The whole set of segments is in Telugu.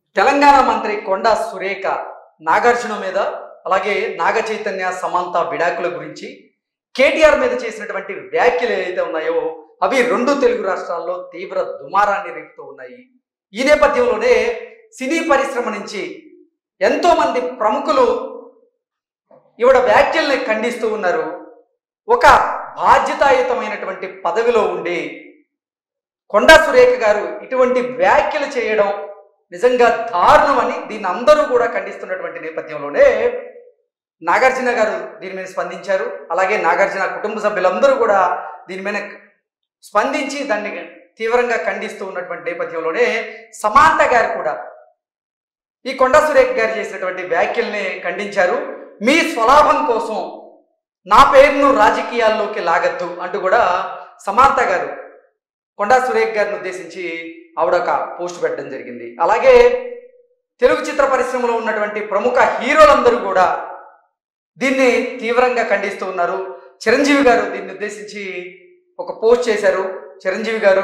తెలంగాణ మంత్రి కొండా సురేఖ నాగార్జున మీద అలాగే నాగ చైతన్య సమాంత విడాకుల గురించి కేటీఆర్ మీద చేసినటువంటి వ్యాఖ్యలు ఏవైతే ఉన్నాయో అవి రెండు తెలుగు రాష్ట్రాల్లో తీవ్ర దుమారాన్ని రేపుతూ ఉన్నాయి ఈ నేపథ్యంలోనే సినీ పరిశ్రమ నుంచి ఎంతో మంది ప్రముఖులు ఇవిడ వ్యాఖ్యల్ని ఖండిస్తూ ఉన్నారు ఒక బాధ్యతాయుతమైనటువంటి పదవిలో ఉండి కొండా సురేఖ గారు ఇటువంటి వ్యాఖ్యలు చేయడం నిజంగా దారుణమని దీన్ని అందరూ కూడా ఖండిస్తున్నటువంటి నేపథ్యంలోనే నాగార్జున గారు దీని మీద స్పందించారు అలాగే నాగార్జున కుటుంబ సభ్యులందరూ కూడా దీని మీద స్పందించి దాన్ని తీవ్రంగా ఖండిస్తూ ఉన్నటువంటి నేపథ్యంలోనే సమాంత గారు కూడా ఈ కొండా సురేఖ్ గారు చేసినటువంటి వ్యాఖ్యల్ని ఖండించారు మీ స్వలాభం కోసం నా పేరును రాజకీయాల్లోకి లాగద్దు అంటూ కూడా సమాంత గారు కొండా సురేఖ్ గారిని ఉద్దేశించి ఆవిడ ఒక పోస్ట్ పెట్టడం జరిగింది అలాగే తెలుగు చిత్ర పరిశ్రమలో ఉన్నటువంటి ప్రముఖ హీరోలందరూ కూడా దీన్ని తీవ్రంగా ఖండిస్తూ ఉన్నారు చిరంజీవి గారు దీన్ని ఉద్దేశించి ఒక పోస్ట్ చేశారు చిరంజీవి గారు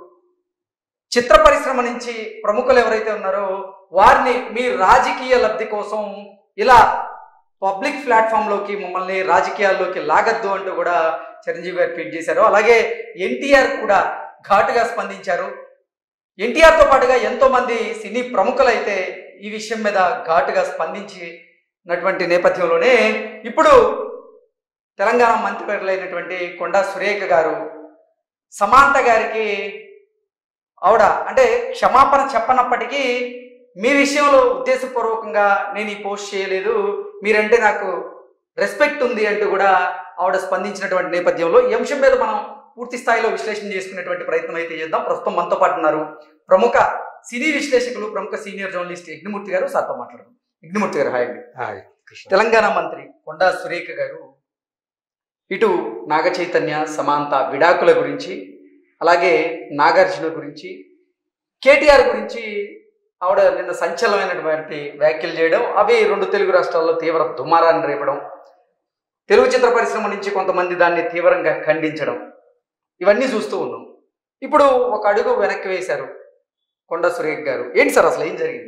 చిత్ర పరిశ్రమ నుంచి ప్రముఖులు ఎవరైతే ఉన్నారో వారిని మీ రాజకీయ లబ్ధి కోసం ఇలా పబ్లిక్ ప్లాట్ఫామ్లోకి మమ్మల్ని రాజకీయాల్లోకి లాగద్దు అంటూ కూడా చిరంజీవి గారు ట్వీట్ చేశారు అలాగే ఎన్టీఆర్ కూడా ఘాటుగా స్పందించారు ఎన్టీఆర్తో పాటుగా ఎంతో మంది సినీ ప్రముఖులైతే ఈ విషయం మీద ఘాటుగా స్పందించినటువంటి నేపథ్యంలోనే ఇప్పుడు తెలంగాణ మంత్రివర్యులైనటువంటి కొండా సురేఖ గారు సమాంత గారికి ఆవిడ అంటే క్షమాపణ చెప్పనప్పటికీ మీ విషయంలో ఉద్దేశపూర్వకంగా నేను ఈ పోస్ట్ చేయలేదు మీరంటే నాకు రెస్పెక్ట్ ఉంది అంటూ కూడా ఆవిడ స్పందించినటువంటి నేపథ్యంలో ఈ అంశం మీద మనం పూర్తి స్థాయిలో విశ్లేషణ చేసుకునేటువంటి ప్రయత్నం అయితే చేద్దాం ప్రస్తుతం మనతో పాటు ఉన్నారు ప్రముఖ సినీ విశ్లేషకులు ప్రముఖ సీనియర్ జర్నలిస్ట్ యజ్ఞమూర్తి గారు సార్తో మాట్లాడదాం యజ్ఞమూర్తి గారు హాయ్ అండి హాయ్ కృష్ణ తెలంగాణ మంత్రి కొండా సురేఖ గారు ఇటు నాగ చైతన్య సమాంత విడాకుల గురించి అలాగే నాగార్జున గురించి కేటీఆర్ గురించి ఆవిడ నిన్న సంచలనమైనటువంటి వ్యాఖ్యలు చేయడం అవి రెండు తెలుగు రాష్ట్రాల్లో తీవ్ర దుమారాన్ని రేపడం తెలుగు చిత్ర పరిశ్రమ నుంచి కొంతమంది దాన్ని తీవ్రంగా ఖండించడం ఇవన్నీ చూస్తూ ఉన్నాం ఇప్పుడు ఒక అడుగు వెనక్కి వేశారు కొండా సురేఖ గారు ఏంటి సార్ అసలు ఏం జరిగింది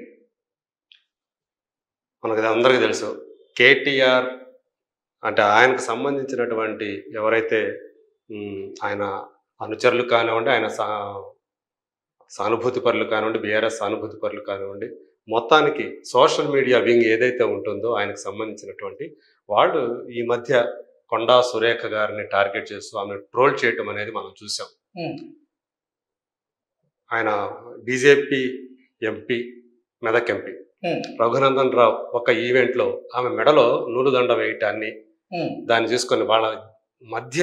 మనకు ఇది అందరికీ తెలుసు కేటీఆర్ అంటే ఆయనకు సంబంధించినటువంటి ఎవరైతే ఉమ్, ఆయన అనుచరులు కానివ్వండి ఆయన సా సానుభూతి పరులు కానివ్వండి బీఆర్ఎస్ సానుభూతి పరులు కానివ్వండి మొత్తానికి సోషల్ మీడియా వింగ్ ఏదైతే ఉంటుందో ఆయనకు సంబంధించినటువంటి వాళ్ళు ఈ మధ్య కొండా సురేఖ గారిని టార్గెట్ చేస్తూ ఆమె ట్రోల్ చేయటం అనేది మనం చూసాం ఉమ్, ఆయన BJP MP Medak MP um, Raghunandan Rao ఒక ఈవెంట్లో ఆమె మెడలో నూలుదండ వేయటాన్ని ఉమ్, దాన్ని చూసుకొని వాళ్ళ మధ్య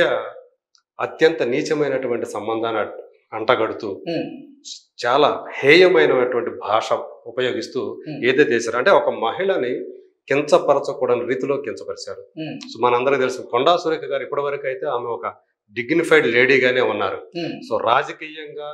అత్యంత నీచమైనటువంటి సంబంధాన్ని అట్- అంటగడుతూ ఉమ్, చాలా హేయమైనటువంటి భాష ఉపయోగిస్తూ Hmm. ఏదైతే చేశారు అంటే ఒక మహిళని కించపరచకూడని రీతిలో కించపరిచారు ఉమ్, సో మనందరికీ తెలుసు కొండా సురేఖ గారు ఇప్పటివరకు అయితే ఆమె ఒక డిగ్నిఫైడ్ లేడీగానే ఉన్నారు ఉమ్, సో రాజకీయంగా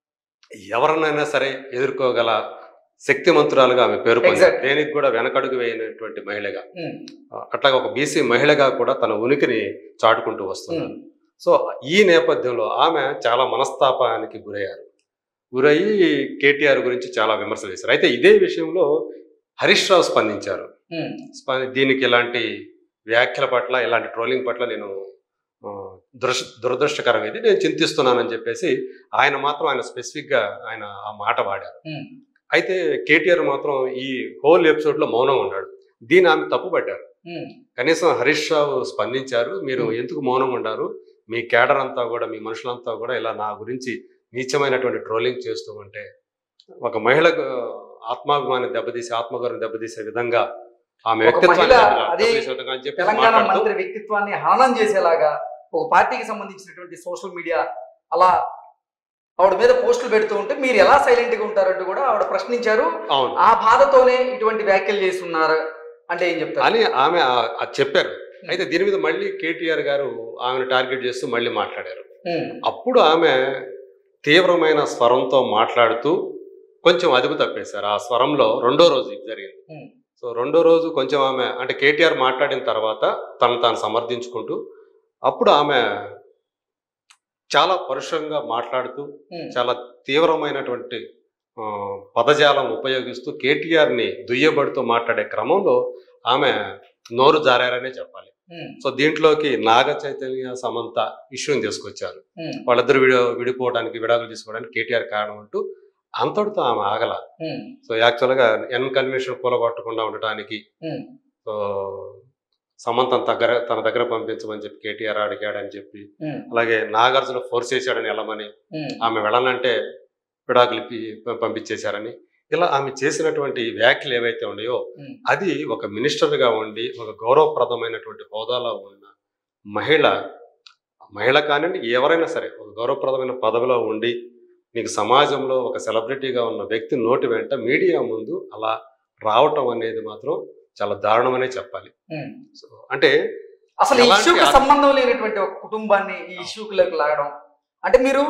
ఎవరినైనా సరే ఎదుర్కోగల శక్తిమంతురాలుగా ఆమె పేరు పొందారు Exactly. దేనికి కూడా వెనకడుగు వేయనటువంటి మహిళగా ఉమ్, అట్లాగే ఒక బీసీ మహిళగా కూడా తన ఉనికిని చాటుకుంటూ వస్తున్నారు ఉమ్, సో ఈ నేపథ్యంలో ఆమె చాలా మనస్తాపానికి గురయ్యారు గురయ్యి కేటీఆర్ గురించి చాలా విమర్శలు చేశారు అయితే ఇదే విషయంలో హరీష్ రావు స్పందించారు ఉమ్, స్ప- దీనికి ఇలాంటి వ్యాఖ్యల పట్ల ఇలాంటి ట్రోలింగ్ పట్ల నేను ఆ, దురదృష్ట దురదృష్టకరం ఇది నేను చింతిస్తున్నానని చెప్పేసి ఆయన మాత్రం ఆయన స్పెసిఫిక్గా ఆయన ఆ మాట వాడారు ఉమ్, అయితే కేటీఆర్ మాత్రం ఈ హోల్ ఎపిసోడ్లో మౌనం ఉన్నాడు దీన్ని ఆమె తప్పుపట్టారు ఉమ్, కనీసం హరీష్ రావు స్పందించారు మీరు ఎందుకు మౌనం ఉండారు మీ కేడర్ అంతా కూడా మీ మనుషులంతా కూడా ఇలా నా గురించి నీచమైనటువంటి ట్రోలింగ్ చేస్తూ ఉంటే ఒక మహిళకు ఆత్మాభిమానం దెబ్బతీసి ఆత్మగౌరవం దెబ్బతీసే విధంగా ఆమె ఒక వ్యక్తిత్వాన్ని మహిళ దెబ్బ- అది దెబ్బతీసే విధంగా అని చెప్పి తెలంగాణ మాట్లాడుతూ మంత్రి వ్యక్తిత్వాన్ని హననం చేసేలాగా ఒక పార్టీకి సంబంధించినటువంటి సోషల్ మీడియా అలా ఆవిడ మీద పోస్టులు పెడుతూ ఉంటే మీరు ఎలా సైలెంట్ గా ఉంటారంటూ కూడా ఆవిడ ప్రశ్నించారు అవును ఆ బాధతోనే ఇటువంటి వ్యాఖ్యలు చేస్తున్నారు అంటే ఏం చెప్తారు అని ఆమె ఆ- అది చెప్పారు అయితే దీని మీద మళ్ళీ కేటీఆర్ గారు ఆమెను టార్గెట్ చేస్తూ మళ్ళీ మాట్లాడారు ఉమ్, అప్పుడు ఆమె తీవ్రమైన స్వరంతో మాట్లాడుతూ కొంచెం అదుపు తప్పేశారు ఆ స్వరంలో రెండో రోజు ఇది జరిగింది ఉమ్, సో రెండో రోజు కొంచెం ఆమె అంటే కేటీఆర్ మాట్లాడిన తర్వాత తను తాను సమర్థించుకుంటూ అప్పుడు ఆమె చాలా పరుషంగా మాట్లాడుతూ ఉమ్, చాలా తీవ్రమైనటువంటి ఆ, పదజాలం ఉపయోగిస్తూ కేటీఆర్ని దుయ్యబడుతూ మాట్లాడే క్రమంలో ఆమె నోరు జారారనే చెప్పాలి ఉమ్, సో దీంట్లోకి నాగ చైతన్య సమంత ఇష్యూని తీసుకొచ్చారు ఉమ్, వాళ్ళిద్దరు విడి విడిపోవడానికి విడాకులు తీసుకోవడానికి కేటీఆర్ కారణం అంటూ అంతటితో ఆమె ఆగల ఉమ్, సో యాక్చువల్గా ఎన్ కన్వెన్షన్ కూలగొట్టకుండా ఉండటానికి ఉమ్, సో సమంత తన దగ్గర తన దగ్గర పంపించమని చెప్పి కేటీఆర్ అడిగాడని చెప్పి ఉమ్, అలాగే నాగార్జున ఫోర్స్ చేశాడని వెళ్ళమని ఉమ్, ఆమె వెళ్ళాలంటే విడాకులు ఇప్పి- ప- పంపించేశారని ఇలా ఆమె చేసినటువంటి వ్యాఖ్యలు ఏవైతే ఉన్నాయో ఉమ్, అది ఒక మినిస్టర్గా ఉండి ఒక గౌరవప్రదమైనటువంటి హోదాలో ఉన్న మహిళ మహిళ కానివ్వండి ఎవరైనా సరే ఒక గౌరవప్రదమైన పదవిలో ఉండి నీకు సమాజంలో ఒక సెలబ్రిటీగా ఉన్న వ్యక్తి నోటి వెంట మీడియా ముందు అలా రావటం అనేది మాత్రం చాలా దారుణమనే చెప్పాలి ఉమ్. సో అంటే అసలు ఈ ఎలాంటి ఇష్యూకి ఆ- సంబంధం లేనటువంటి ఒక కుటుంబాన్ని ఈ ఆ. ఇష్యూకి లాగడం అంటే మీరు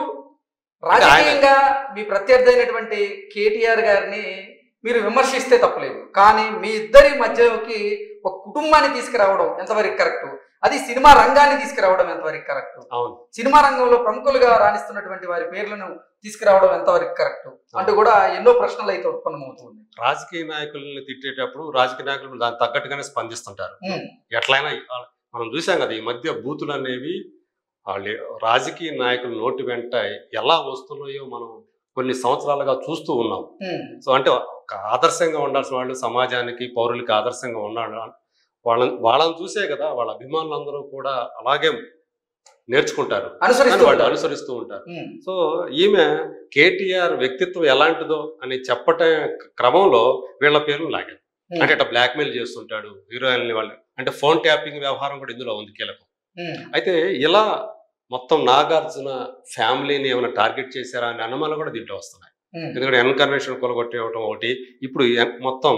రాజకీయంగా మీ ప్రత్యర్థి అయినటువంటి కేటీఆర్ గారిని మీరు విమర్శిస్తే తప్పలేదు కానీ మీ ఇద్దరి మధ్యలోకి ఒక కుటుంబాన్ని తీసుకురావడం ఎంతవరకు కరెక్ట్ అది సినిమా రంగాన్ని తీసుకురావడం ఎంతవరకు కరెక్ట్ అవును సినిమా రంగంలో ప్రముఖులుగా రాణిస్తున్నటువంటి వారి పేర్లను తీసుకురావడం ఎంతవరకు కరెక్ట్ అంటూ కూడా ఎన్నో ప్రశ్నలు అయితే ఉత్పన్నమవుతుంది రాజకీయ నాయకులను తిట్టేటప్పుడు రాజకీయ నాయకులు దానికి తగ్గట్టుగానే స్పందిస్తుంటారు ఉమ్, ఎట్లయినా ఆ- మనం చూసాం కదా ఈ మధ్య బూతులు అనేవి వాళ్ళు రాజకీయ నాయకుల నోటి వెంట ఎలా వస్తున్నాయో మనం కొన్ని సంవత్సరాలుగా చూస్తూ ఉన్నాం ఉమ్, సో అంటే ఒక ఆదర్శంగా ఉండాల్సిన వాళ్ళు సమాజానికి పౌరులకి ఆదర్శంగా ఉండాలి వాళ్ళని వాళ్ళని చూసే కదా వాళ్ళ అభిమానులందరూ కూడా అలాగే నేర్చుకుంటారు కానీ అనుసరిస్తూ వాళ్ళు ఉంటారు. అనుసరిస్తూ ఉంటారు ఉమ్, సో ఈమె కేటీఆర్ వ్యక్తిత్వం ఎలాంటిదో అని చెప్పట క్రమంలో వీళ్ళ పేర్లు లాగారు ఉమ్, అంటే ఇట్లా బ్లాక్మెయిల్ చేస్తుంటాడు హీరోయిన్ని వాళ్ళు అంటే ఫోన్ ట్యాపింగ్ వ్యవహారం కూడా ఇందులో ఉంది కీలకం ఉమ్, అయితే ఇలా మొత్తం నాగార్జున ఫ్యామిలీని ఏమైనా టార్గెట్ చేశారా అనే అనుమానాలు కూడా దీంట్లో వస్తున్నాయి ఉమ్, ఎందుకంటే ఎన్ కన్వెన్షన్ కొలగొట్టేయటం ఒకటి ఇప్పుడు ఎన్- మొత్తం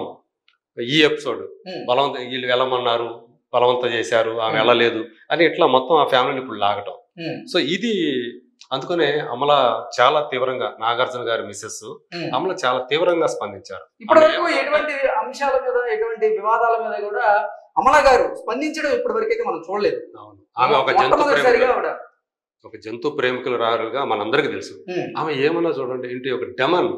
ఈ ఎపిసోడ్ ఉమ్, బలవంత వీళ్ళు వెళ్ళమన్నారు బలవంతం చేశారు ఆమె Hmm. వెళ్ళలేదు అని ఇట్లా మొత్తం ఆ ఫ్యామిలీని ఇప్పుడు లాగటం ఉమ్, సో ఇది అందుకనే అమల చాలా తీవ్రంగా నాగార్జున గారి మిస్సెస్ ఉమ్. అమల చాలా తీవ్రంగా స్పందించారు ఇప్పటి ఆమె వరకు ఎటువంటి అంశాల మీద ఎటువంటి వివాదాల మీద కూడా అమల గారు స్పందించడం ఇప్పటి వరకు అయితే మనం చూడలేదు అవును. ఆమె ఒక జంతు మొట్టమొదటిసారిగా ప్రేమికులు ఆవిడ ఒక జంతు ప్రేమికులు రారుగా మనందరికీ తెలుసు ఉమ్, ఆమె ఏమన్నా చూడండి ఇంటి ఒక demon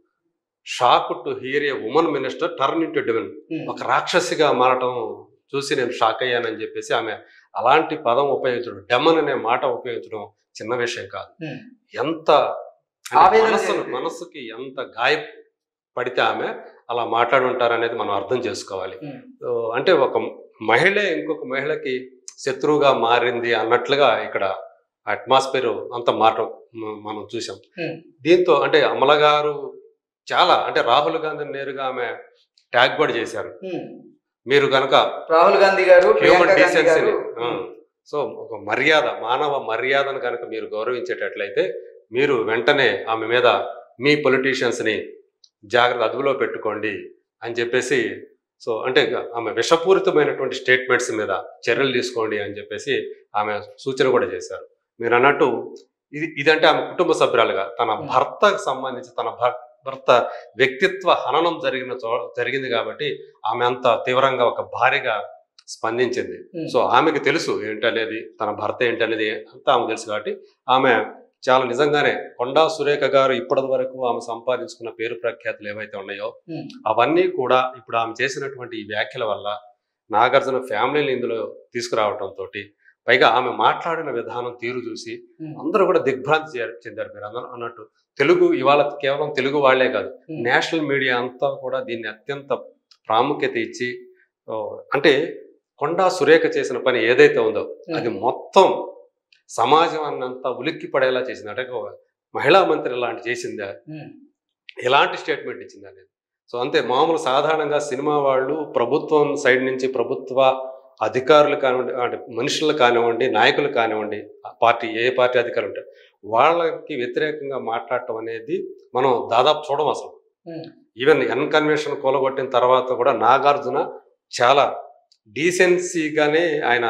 shock to hear a woman minister turn into demon um, ఒక రాక్షసిగా మారటం చూసి నేను షాక్ అయ్యానని చెప్పేసి ఆమె అలాంటి పదం ఉపయోగించడం డెమన్ అనే మాట ఉపయోగించడం చిన్న విషయం కాదు ఉమ్, ఎంత అంటే ఆవేదన మనస్సును చెంది. మనస్సుకి ఎంత గాయపడితే ఆమె అలా మాట్లాడి ఉంటారనేది మనం అర్థం చేసుకోవాలి ఉమ్, సో అంటే ఒక మహిళే ఇంకొక మహిళకి శత్రువుగా మారింది అన్నట్లుగా ఇక్కడ అట్మాస్ఫియర్ అంత మారటం మ- మనం చూసాం Hmm. దీంతో అంటే అమల గారు చాలా అంటే రాహుల్ గాంధీ నేరుగా ఆమె ట్యాగ్ కూడా చేశారు ఉమ్. మీరు కనుక రాహుల్ గాంధీ గారు హ్యూమన్ ప్రియాంక గాంధీ గారు డీసెన్సీని సో ఒక మర్యాద మానవ మర్యాదను కనుక మీరు గౌరవించేటట్లయితే మీరు వెంటనే ఆమె మీద మీ పొలిటీషియన్స్ని జాగ్రత్త అదుపులో పెట్టుకోండి అని చెప్పేసి సో అంటే ఆమె విషపూరితమైనటువంటి స్టేట్మెంట్స్ మీద చర్యలు తీసుకోండి అని చెప్పేసి ఆమె సూచన కూడా చేశారు మీరు అన్నట్టు ఇది ఇదంటే ఆమె కుటుంబ సభ్యురాలుగా తన Hmm. భర్తకు సంబంధించి తన భర్- భర్త వ్యక్తిత్వ హననం జరిగిన చో జరిగింది కాబట్టి ఆమె అంత తీవ్రంగా ఒక భారీగా స్పందించింది ఉమ్, సో ఆమెకి తెలుసు ఏంటనేది తన భర్త ఏంటనేది అంతా ఆమె తెలుసు కాబట్టి ఆమె చాలా నిజంగానే కొండా సురేఖ గారు ఇప్పటి వరకు ఆమె సంపాదించుకున్న పేరు ప్రఖ్యాతులు ఏవైతే ఉన్నాయో ఉమ్, అవన్నీ కూడా ఇప్పుడు ఆమె చేసినటువంటి ఈ వ్యాఖ్యల వల్ల నాగార్జున ఫ్యామిలీని ఇందులో తీసుకురావడంతో పైగా ఆమె మాట్లాడిన విధానం తీరు చూసి ఉమ్, అందరూ కూడా దిగ్భ్రాంతి చెందారు- చెందారు మీరు అందరూ అన్నట్టు తెలుగు ఇవాళ కేవలం తెలుగు వాళ్లే కాదు ఉమ్, నేషనల్ మీడియా అంతా కూడా దీన్ని అత్యంత ప్రాముఖ్యత ఇచ్చి ఓ, అంటే కొండా సురేఖ చేసిన పని ఏదైతే ఉందో అది మొత్తం సమాజం అన్నంతా ఉలిక్కి పడేలా చేసింది అంటే ఒక మహిళా మంత్రి ఇలాంటి చేసిందా ఉమ్, ఎలాంటి స్టేట్మెంట్ ఇచ్చింది అనేది సో అంతే మామూలు సాధారణంగా సినిమా వాళ్ళు ప్రభుత్వం సైడ్ నుంచి ప్రభుత్వ అధికారులు కానివ్వండి అంటే మనుషులు కానివ్వండి నాయకులు కానివ్వండి ఆ పార్టీ ఏ పార్టీ అధికారులు ఉంటారు వాళ్ళకి వ్యతిరేకంగా మాట్లాడటం అనేది మనం దాదాపు చూడం అసలు ఉమ్, ఈవెన్ ఎన్ కన్వెన్షన్ కూలగొట్టిన తర్వాత కూడా నాగార్జున చాలా డీసెన్సీగానే ఆయన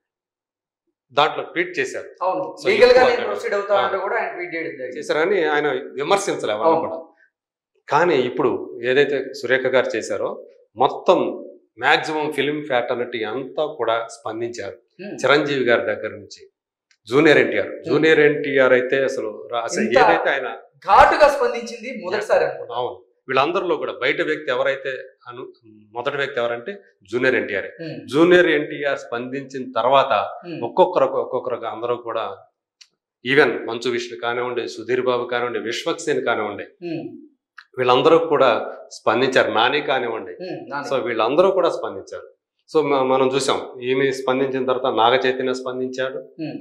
దాంట్లో ట్వీట్ చేశారు అవును So, లీగల్ గా ఎక్కువ నేను అక్కడ- ప్రొసీడ్ అవుతానంటే కూడా ఆయన ట్వీట్ చేయడం జరిగింది చేశారని ఆయన విమర్శించలే వాళ్ళు అవును. కూడా కానీ ఇప్పుడు ఏదైతే సురేఖ గారు చేశారో మొత్తం మాక్సిమం ఫిలిం ఫ్యాటర్నిటీ అంతా కూడా స్పందించారు ఉమ్, చిరంజీవి గారి దగ్గర నుంచి జూనియర్ ఎన్టీఆర్ జూనియర్ ఎన్టీఆర్ అయితే అసలు రా- అసలు ఇంత- ఏదైతే ఆయన ఘాటుగా స్పందించింది మొదటిసారి అనుకుంటా అవును వీళ్ళందరిలో కూడా బయట వ్యక్తి ఎవరైతే అను మొదటి వ్యక్తి ఎవరంటే junior NTR um, junior NTR స్పందించిన తర్వాత ఉమ్, ఒక్కొక్కరు ఒక్కొక్కరు అందరూ కూడా ఈవెన్ మంచు విష్ణు కానివ్వండి సుధీర్ బాబు కానివ్వండి విశ్వక్సేన్ కానివ్వండి ఉమ్, వీళ్ళందరూ కూడా స్పందించారు నాని కానివ్వండి ఉమ్, నాని. సో వీళ్ళందరూ కూడా స్పందించారు సో మ- మనం చూసాం ఈమె స్పందించిన తర్వాత నాగ చైతన్య స్పందించాడు ఉమ్,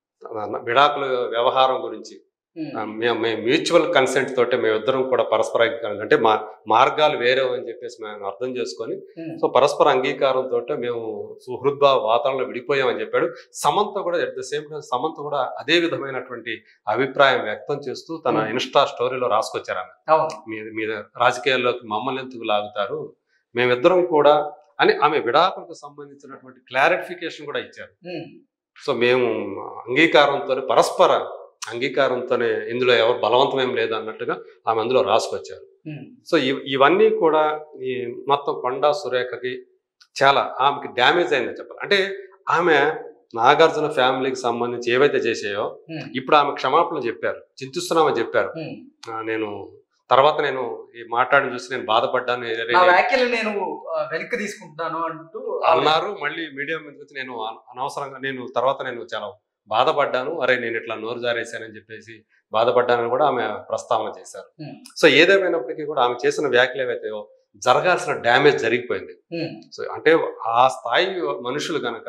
విడాకుల వ్యవహారం గురించి ఉమ్, ఆ, మేము మేము మ్యూచువల్ కన్సెంట్ తోటే మేమిద్దరం కూడా పరస్పర అంగీకారం అంటే మా మార్గాలు వేరే అని చెప్పేసి మేము అర్థం చేసుకొని ఉమ్, సో పరస్పర అంగీకారంతో మేము సుహృద్భావ వాతావరణంలో విడిపోయామని చెప్పాడు సమంత కూడా at the same time Samantha కూడా అదే విధమైనటువంటి అభిప్రాయం వ్యక్తం చేస్తూ తన Hmm. ఇన్స్టా స్టోరీలో రాసుకొచ్చారు ఆమె అవును మీద మీద రాజకీయాల్లోకి మమ్మల్ని ఎందుకు లాగుతారు మేమిద్దరం కూడా అని ఆమె విడాకులకు సంబంధించినటువంటి క్లారిఫికేషన్ కూడా ఇచ్చారు ఉమ్, సో మేము అంగీకారంతో పరస్పర అంగీకారంతోనే ఇందులో ఎవరు బలవంతం ఏం లేదు అన్నట్టుగా ఆమె అందులో రాసుకొచ్చారు ఉమ్, సో ఇవ్- ఇవన్నీ కూడా ఈ మొత్తం కొండా సురేఖకి చాలా ఆమెకి డ్యామేజ్ అయిందని చెప్పాలి అంటే ఆమె నాగార్జున ఫ్యామిలీకి సంబంధించి ఏవైతే చేసాయో ఉమ్, ఇప్పుడు ఆమె క్షమాపణ చెప్పారు చింతిస్తున్నామని చెప్పారు ఉమ్. ఆ, నేను తర్వాత నేను ఈ మాట్లాడి చూసి నేను బాధపడ్డాను ఏ- నా ఏ- వ్యాఖ్యలు నేను ఆ, వెనక్కి తీసుకుంటున్నాను అంటూ అన్నారు మళ్ళీ మీడియా మీదకి వచ్చి నేను అన- అనవసరంగా నేను తర్వాత నేను చాలా బాధపడ్డాను అరే నేను ఇట్లా నోరు జారేశానని చెప్పేసి బాధపడ్డానని కూడా ఆమె ప్రస్తావన చేశారు Hmm. సో ఏదేమైనప్పటికీ కూడా ఆమె చేసిన వ్యాఖ్యలు ఏవైతే జరగాల్సిన డ్యామేజ్ జరిగిపోయింది ఉమ్, సో అంటే ఆ స్థాయి మనుషులు గనక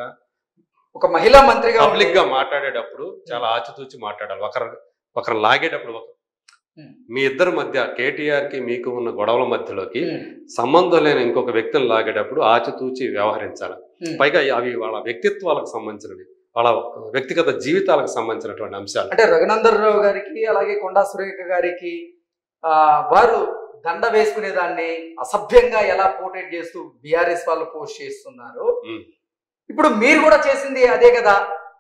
ఒక మహిళా మంత్రిగా పబ్లిక్ ఉండి- గా మాట్లాడేటప్పుడు చాలా ఆచితూచి మాట్లాడాలి ఒకరు ఒకరు లాగేటప్పుడు ఒక Hmm. మీ ఇద్దరి మధ్య కేటీఆర్ కి మీకు ఉన్న గొడవల మధ్యలోకి ఉమ్, సంబంధం లేని ఇంకొక వ్యక్తిని లాగేటప్పుడు ఆచితూచి వ్యవహరించాలి ఉమ్. పైగా అవి వాళ్ళ వ్యక్తిత్వాలకు సంబంధించినవి వాళ్ళ వ్యక్తిగత జీవితాలకు సంబంధించినటువంటి అంశాలు అంటే రఘునందన్ రావు గారికి అలాగే కొండా సురేఖ గారికి ఆ వారు దండ వేసుకునే దాన్ని అసభ్యంగా ఎలా పోర్ట్రేట్ చేస్తూ బీఆర్ఎస్ వాళ్ళు పోస్ట్ చేస్తున్నారు ఉమ్. ఇప్పుడు మీరు కూడా చేసింది అదే కదా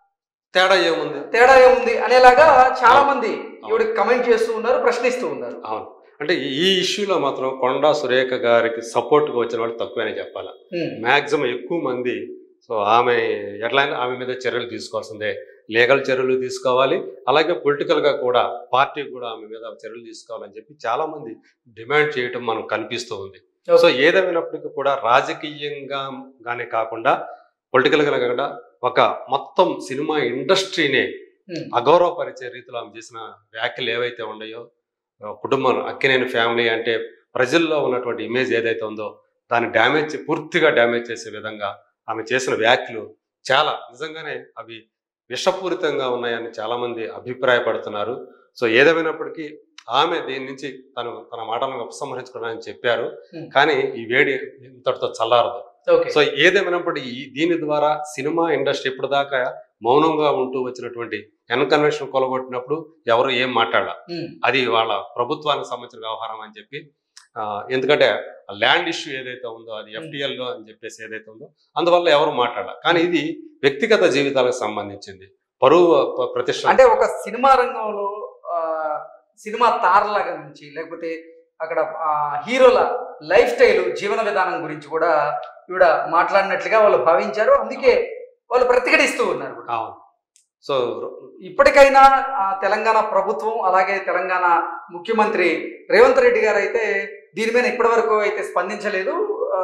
తేడా ఏముంది తేడా ఏముంది అనేలాగా చాలా మంది ఈవిడ కమెంట్ చేస్తూ ఉన్నారు ప్రశ్నిస్తూ ఉన్నారు అవును అంటే ఈ- ఈ ఇష్యూలో మాత్రం కొండా సురేఖ గారికి సపోర్ట్గా వచ్చిన వాళ్ళు తక్కువనే చెప్పాలి ఉమ్, మ్యాక్సిమం ఎక్కువ మంది సో ఆమె ఎట్లయినా ఆమె మీద చర్యలు తీసుకోవాల్సిందే లీగల్ చర్యలు తీసుకోవాలి అలాగే పొలిటికల్ గా కూడా పార్టీ కూడా ఆమె మీద చర్యలు తీసుకోవాలని చెప్పి చాలా మంది డిమాండ్ చేయటం మనకు కనిపిస్తూ ఉంది సో ఏదేమైనప్పటికీ కూడా రాజకీయంగా గానే కాకుండా పొలిటికల్ గా కాకుండా ఒక మొత్తం సినిమా ఇండస్ట్రీనే ఉమ్, అగౌరవపరిచే రీతిలో ఆమె చేసిన వ్యాఖ్యలు ఏవైతే ఉన్నాయో ఆ, కుటుంబం అక్కినేని ఫ్యామిలీ అంటే ప్రజల్లో ఉన్నటువంటి ఇమేజ్ ఏదైతే ఉందో దాన్ని డ్యామేజ్ పూర్తిగా డ్యామేజ్ చేసే విధంగా ఆమె చేసిన వ్యాఖ్యలు చాలా నిజంగానే అవి విషపూరితంగా ఉన్నాయని చాలా మంది అభిప్రాయపడుతున్నారు సో ఏదేమైనప్పటికీ ఆమె దీని నుంచి తను తన మాటలను ఉపసంహరించుకోవడానికి చెప్పారు Hmm. కానీ ఈ వేడి ఇంతటితో చల్లారదు ఓకే సో ఏదేమైనప్పటికీ ఈ దీని ద్వారా సినిమా ఇండస్ట్రీ ఇప్పటిదాకా మౌనంగా ఉంటూ వచ్చినటువంటి ఎన్కన్వెన్షన్ కొలగొట్టినప్పుడు ఎవరు ఏం మాట్లాడాల ఉమ్, అది వాళ్ళ ప్రభుత్వానికి సంబంధించిన వ్యవహారం అని చెప్పి ఆ, ఎందుకంటే ల్యాండ్ ఇష్యూ ఏదైతే ఉందో అది ఎఫ్టిఎల్ లో అని చెప్పేసి ఏదైతే ఉందో అందువల్ల ఎవరు మాట్లాడాల కానీ ఇది వ్యక్తిగత జీవితాలకు సంబంధించింది పరువు ప- ప్రతిష్ట అంటే ఒక సినిమా రంగంలో ఆ, సినిమా తారల గురించి లేకపోతే అక్కడ ఆ, హీరోల లైఫ్ స్టైల్ జీవన విధానం గురించి కూడా ఈవిడ మాట్లాడినట్లుగా వాళ్ళు భావించారు అందుకే వాళ్ళు ప్రతిఘటిస్తూ ఉన్నారు కూడా. అవును సో ఇప్పటికైనా ఆ, తెలంగాణ ప్రభుత్వం అలాగే తెలంగాణ ముఖ్యమంత్రి రేవంత్ రెడ్డి గారు అయితే దీని మీద ఇప్పటి వరకు అయితే స్పందించలేదు ఆ,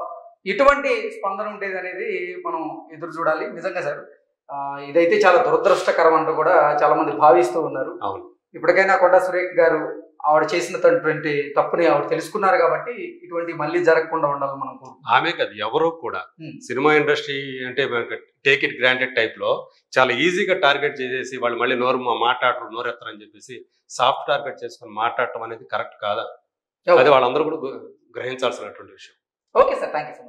ఎటువంటి స్పందన ఉండేది అనేది మనం ఎదురు చూడాలి నిజంగా సార్ ఆ, ఇదైతే చాలా దురదృష్టకరం అంటూ కూడా చాలా మంది భావిస్తూ ఉన్నారు అవును ఇప్పటికైనా కొండా సురేఖ్ గారు ఆవిడ చేసినటువంటి తప్పుని ఆవిడ తెలుసుకున్నారు కాబట్టి ఇటువంటి మళ్ళీ జరగకుండా ఉండాలని మనం కోరుకుంటున్నాం. ఆమె కాదు ఎవరో కూడా Hmm. సినిమా ఇండస్ట్రీ అంటే టేక్ ఇట్ గ్రాంటెడ్ టైప్ లో చాలా ఈజీగా టార్గెట్ చేసేసి వాళ్ళు మళ్ళీ నోరు మా- మాట్లాడరు నోరెత్తరు అని చెప్పేసి సాఫ్ట్ టార్గెట్ చేసుకొని మాట్లాడటం అనేది కరెక్ట్ కాదా అది వాళ్ళందరూ కూడా గు- గ్రహించాల్సినటువంటి విషయం okay sir thank you so much